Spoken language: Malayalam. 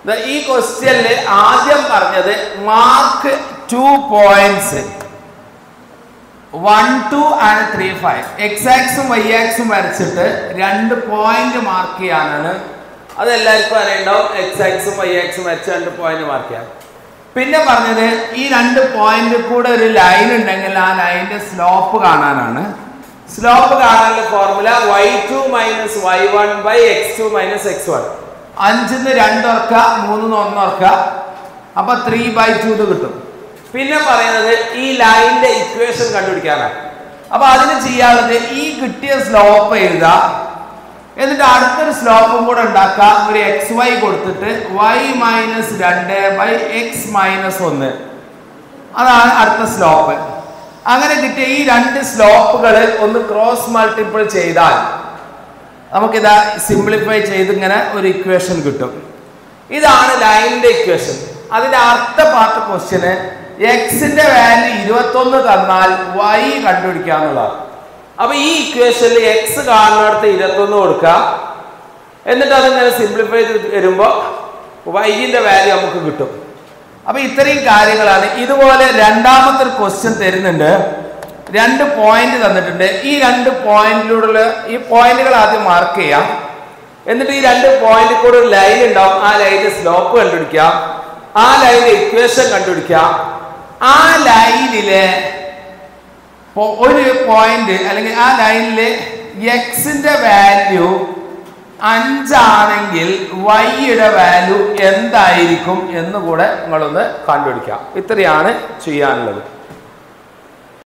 ദാ ഈ ക്വസ്റ്റ്യനിൽ ആദ്യം പറഞ്ഞത് mark two points one two and three five X ആക്സും വൈ ആക്സും വരച്ചിട്ട് രണ്ട് പോയിന്റ് മാർക്ക് ചെയ്യാനാണ് അതെല്ലാവർക്കും അറിയണ്ടാവും എക്സ് ആക്സും വൈ ആക്സും വരച്ച് രണ്ട് പോയിന്റ് മാർക്ക് ചെയ്യാം പിന്നെ പറഞ്ഞത് ഈ രണ്ട് പോയിന്റ് കൂടെ ഒരു ലൈൻ ഉണ്ടെങ്കിൽ ആ ലൈനിന്റെ സ്ലോപ്പ് കാണാനാണ് സ്ലോപ്പ് കാണാനുള്ള formula Y two minus Y one by X two minus X one അഞ്ചിന്ന് രണ്ടുറക്ക മൂന്നിന്ന് ഒന്നുറക്ക അപ്പൊ ത്രീ ബൈ ടു കിട്ടും പിന്നെ പറയുന്നത് ഈ ലൈനിന്റെ ഇക്വേഷൻ കണ്ടുപിടിക്കാനാണ് അപ്പൊ അതിന് ചെയ്യാനുള്ളത് ഈ കിട്ടിയ സ്ലോപ്പ് എഴുതാം എന്നിട്ട് അടുത്തൊരു സ്ലോപ്പും കൂടെ ഉണ്ടാക്കാം ഒരു എക്സ് വൈ കൊടുത്തിട്ട് വൈ മൈനസ് രണ്ട് ബൈ എക്സ് മൈനസ് ഒന്ന് അതാണ് അടുത്ത സ്ലോപ്പ് അങ്ങനെ കിട്ടിയ ഈ രണ്ട് സ്ലോപ്പുകൾ ഒന്ന് ക്രോസ് മൾട്ടിപ്പിൾ ചെയ്താൽ നമുക്കിതാ സിംപ്ലിഫൈ ചെയ്ത് ഇങ്ങനെ ഒരു ഇക്വേഷൻ കിട്ടും ഇതാണ് ലൈനിന്റെ ഇക്വേഷൻ അതിന്റെ അർത്ഥ പാർട്ട് ക്വസ്റ്റ്യന് എക്സിന്റെ വാല്യൂ ഇരുപത്തൊന്ന് തന്നാൽ വൈ കണ്ടുപിടിക്കുക എന്നുള്ളതാണ് അപ്പൊ ഈ ഇക്വേഷനിൽ എക്സ് കാണുന്നിടത്ത് ഇരുപത്തൊന്ന് കൊടുക്കുക എന്നിട്ട് അതിങ്ങനെ സിംപ്ലിഫൈ ചെയ്ത് വരുമ്പോൾ വൈകിന്റെ വാല്യൂ നമുക്ക് കിട്ടും അപ്പൊ ഇത്രയും കാര്യങ്ങളാണ് ഇതുപോലെ രണ്ടാമത്തെ ഒരു ക്വസ്റ്റ്യൻ തരുന്നുണ്ട് രണ്ട് പോയിന്റ് തന്നിട്ടുണ്ട് ഈ രണ്ട് പോയിന്റിലൂടെ ഈ പോയിന്റുകൾ ആദ്യം മാർക്ക് ചെയ്യാം എന്നിട്ട് ഈ രണ്ട് പോയിന്റിൽ കൂടെ ഒരു ലൈൻ ഉണ്ടാവും ആ ലൈനിന്റെ സ്ലോപ്പ് കണ്ടുപിടിക്കാം ആ ലൈനിന്റെ ഇക്വേഷൻ കണ്ടുപിടിക്കാം ആ ലൈനിലെ പൊ- ഒരു പോയിന്റ് അല്ലെങ്കിൽ ആ ലൈനിലെ എക്സിന്റെ വാല്യൂ അഞ്ചാണെങ്കിൽ വൈയുടെ വാല്യൂ എന്തായിരിക്കും എന്ന് കൂടെ നിങ്ങളൊന്ന് കണ്ടുപിടിക്കാം ഇത്രയാണ് ചെയ്യാനുള്ളത്